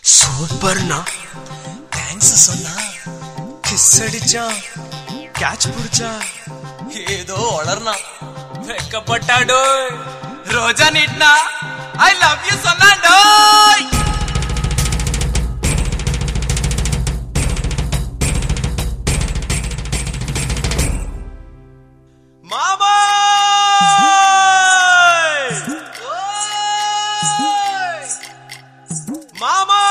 சூப்பர்னா thanks சொன்னா kiss அடிச்சா catch புடிச்சா ஏதோ வளர்னா வெக்கப்பட்டாடோ ரோஜா நீட்னா ஐ லவ் யூ சொன்னாடோய் மாமா மாமா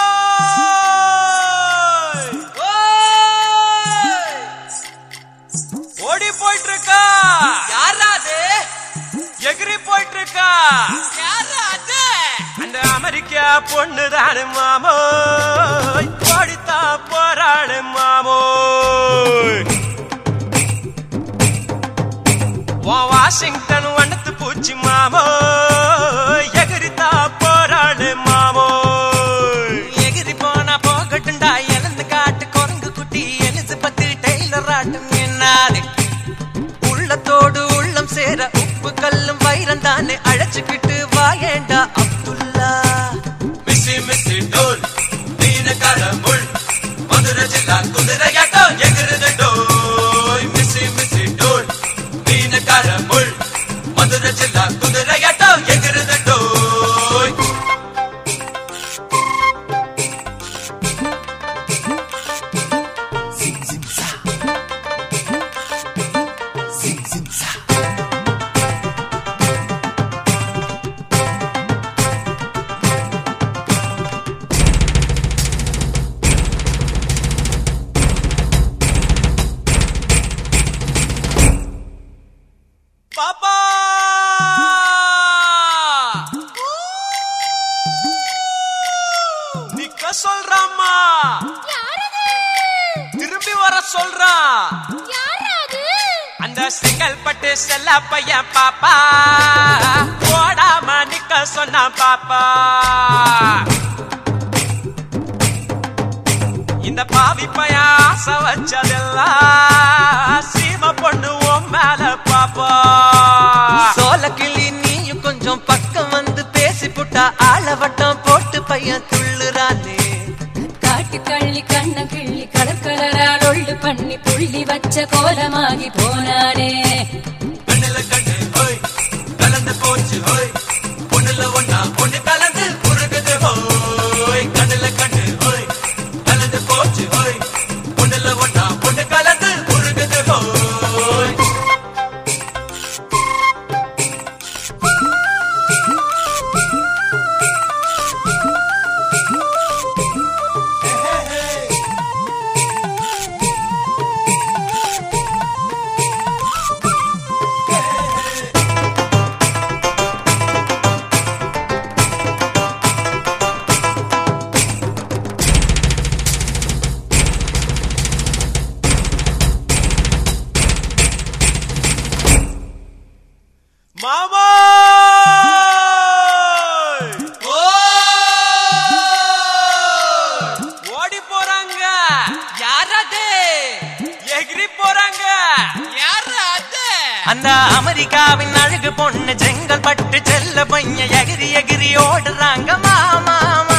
ஓடி போயிட்டு இருக்கா யாரா அது எகிரி போயிட்டு இருக்கா யாரா அது அந்த அமெரிக்கா பொண்ணு தானு மாமோ ஓடித்தா போராடு மாமோ வாஷிங்டன் வண்ணத்து பூச்சி மாமோ எகிரித்தா போராடு மாமோ எகிரி போனா போகட்டுண்டா எழுந்து காட்டு குரங்கு குட்டி எலிசபெத் டெய்லர் ஆட்டும் என்னாது உள்ளத்தோடு உள்ளம் சேர உப்பு கல்லும் வைரம் தானே அழைச்சுக்கிட்டு வாயேண்டா அப்துல்லா மிஸ்ஸி மிஸ்ஸி டோல் மீனக்கார முள் மதுரை ஜில்லா குதிரையாட்டம் எகிருது டோய் மிஸ்ஸி மிஸ்ஸி டோல் மீனக்கார முள் மதுரை ஜில்லா குதிரையாட்டம் எகிருது டோய் பாப்பா நிக்க சொல்றாம்மா திரும்பி வர சொல்றான் அந்த செங்கல் பட்டு செல்ல பையன் பாப்பா போடாம நிக்க சொன்னா பாப்பா இந்த பாவி பையன் ஆசை வச்சதெல்லாம் சீம பொண்ணு உன் மேல பாப்பா சோல கிளி நீயும் கொஞ்சம் பக்கம் வந்து பேசி புட்டா ஆளவட்டம் போட்டு பையன் துள்ளுறானே காட்டு கள்ளி கண்ண கிள்ளி கலர் கலரா டொள்ளு பண்ணி புள்ளி வச்ச கோலமாகி போனானே கண்ணுல கண்ணு ஹோய் கலந்து போச்சு ஹோய் பொண்ணுல ஒண்ணா பொண்ணு கலந்து உருகுது ஹோய் கண்ணுல கண்ணு ஹோய் கலந்து போச்சு ஹோய் பொண்ணுல ஒண்ணா பொண்ணு கலந்து உருகுது ஹோய் மாமா ஓடி போறாங்க யாரது எகிரி போறாங்க யாரது அந்த அமெரிக்காவின் அழகு பொண்ணு செங்கல் பட்டு செல்ல பையன் எகிரி எகிரி ஓடுறாங்க மாமா